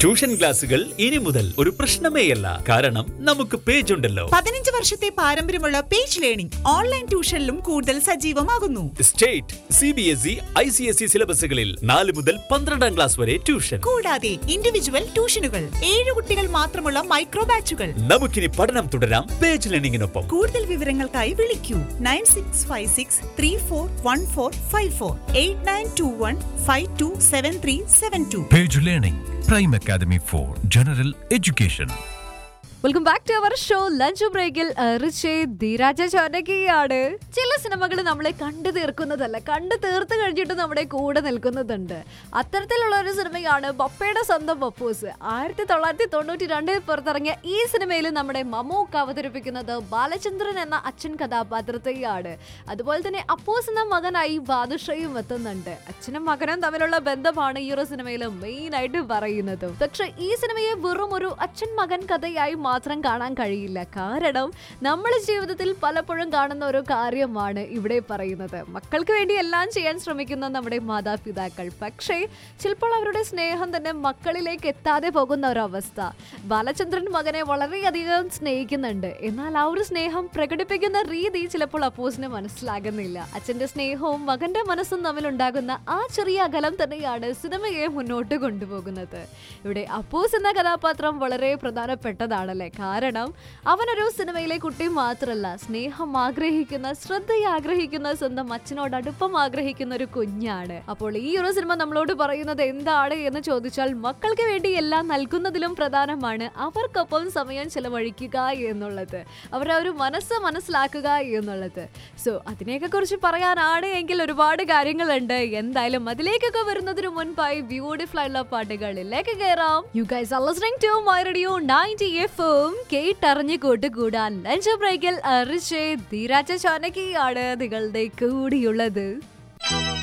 Tuition ക്ലാസുകൾ ഇനി മുതൽ ഒരു പ്രശ്നമേയല്ല കാരണം നമുക്ക് പേജ് ഉണ്ടല്ലോ പതിനഞ്ച് വർഷത്തെ പാരമ്പര്യമുള്ള പേജ് ലേണിംഗ് ഓൺലൈൻ ട്യൂഷനിലും കൂടുതൽ സജീവമാകുന്നു state C B S E I C S E സിലബസുകളിൽ നാല് മുതൽ പന്ത്രണ്ടാം ക്ലാസ് വരെ ട്യൂഷൻ കൂടാതെ ഇൻഡിവിജ്വൽ ട്യൂഷനുകൾ ഏഴ് കുട്ടികൾ മാത്രമുള്ള മൈക്രോ ബാച്ചുകൾ നമുക്കിനി പഠനം തുടരാം പേജ് ലേണിംഗിനൊപ്പം കൂടുതൽ വിവരങ്ങൾക്കായി വിളിക്കൂ nine six five six three four one four five four eight nine two one five two seven three seven two Page Learning, Prime Academy for General Education. Welcome back to our show lunch ബ്രേക്കിൽ റിച്ചേ ധീരാജ ചോനകിയാണ് ചില സിനിമകൾ നമ്മളെ കണ്ടു തീർക്കുന്നതല്ല കണ്ടു തീർത്ത് കഴിഞ്ഞിട്ട് നമ്മുടെ കൂടെ നിൽക്കുന്നതുണ്ട് അത്തരത്തിലുള്ള ഒരു സിനിമയാണ് ബപ്പയുടെ സ്വന്തം പപ്പൂസ് ആയിരത്തി തൊള്ളായിരത്തി തൊണ്ണൂറ്റി രണ്ടിൽ പുറത്തിറങ്ങിയ ഈ സിനിമയിൽ നമ്മുടെ മമ്മൂക്ക് അവതരിപ്പിക്കുന്നത് ബാലചന്ദ്രൻ എന്ന അച്ഛൻ കഥാപാത്രത്തെയാണ് അതുപോലെ തന്നെ അപ്പൂസ് എന്ന മകനായി ബാദുഷയും എത്തുന്നുണ്ട് അച്ഛനും മകനും തമ്മിലുള്ള ബന്ധമാണ് ഈ ഒരു സിനിമയിൽ മെയിൻ ആയിട്ട് പറയുന്നത് പക്ഷെ ഈ സിനിമയെ വെറും ഒരു അച്ഛൻ മകൻ കഥയായി മാത്രം കാണാൻ കഴിയില്ല കാരണം നമ്മൾ ജീവിതത്തിൽ പലപ്പോഴും കാണുന്ന ഒരു കാര്യമാണ് ഇവിടെ പറയുന്നത് മക്കൾക്ക് വേണ്ടി എല്ലാം ചെയ്യാൻ ശ്രമിക്കുന്ന നമ്മുടെ മാതാപിതാക്കൾ പക്ഷേ ചിലപ്പോൾ അവരുടെ സ്നേഹം തന്നെ മക്കളിലേക്ക് എത്താതെ പോകുന്ന ഒരു അവസ്ഥ ബാലചന്ദ്രൻ മകനെ വളരെയധികം സ്നേഹിക്കുന്നുണ്ട് എന്നാൽ ആ ഒരു സ്നേഹം പ്രകടിപ്പിക്കുന്ന രീതി ചിലപ്പോൾ അപ്പോസിന് മനസ്സിലാകുന്നില്ല അച്ഛന്റെ സ്നേഹവും മകന്റെ മനസ്സും തമ്മിലുണ്ടാകുന്ന ആ ചെറിയ അകലം തന്നെയാണ് സിനിമയെ മുന്നോട്ട് കൊണ്ടുപോകുന്നത് ഇവിടെ അപ്പോസ് എന്ന കഥാപാത്രം വളരെ പ്രധാനപ്പെട്ടതാണല്ലേ കാരണം അവനൊരു സിനിമയിലെ കുട്ടി മാത്രമല്ല സ്നേഹം ആഗ്രഹിക്കുന്ന ശ്രദ്ധ ആഗ്രഹിക്കുന്ന സ്വന്തം അച്ഛനോട് അടുപ്പം ആഗ്രഹിക്കുന്ന ഒരു കുഞ്ഞാണ് അപ്പോൾ ഈ ഒരു സിനിമ നമ്മളോട് പറയുന്നത് എന്താണ് എന്ന് ചോദിച്ചാൽ മക്കൾക്ക് വേണ്ടി എല്ലാം നൽകുന്നതിലും പ്രധാനമാണ് അവർക്കൊപ്പം സമയം ചെലവഴിക്കുക എന്നുള്ളത് അവരുടെ ഒരു മനസ്സ് മനസ്സിലാക്കുക എന്നുള്ളത് സോ അതിനെയൊക്കെ കുറിച്ച് പറയാനാണ് എങ്കിൽ ഒരുപാട് കാര്യങ്ങളുണ്ട് എന്തായാലും അതിലേക്കൊക്കെ വരുന്നതിന് മുൻപായി ബ്യൂട്ടിഫുൾ ആയിട്ടുള്ള പാട്ടുകളിലേക്ക് കയറാം you guys are listening to my radio 90 എഫും കേട്ടറിഞ്ഞ് കൂട്ടുകൂടാൻ ലഞ്ച് ബ്രേക്കിൽ അറിച്ച് ധീരാജ ചാനകിയാണ് നിങ്ങളുടെ കൂടിയുള്ളത്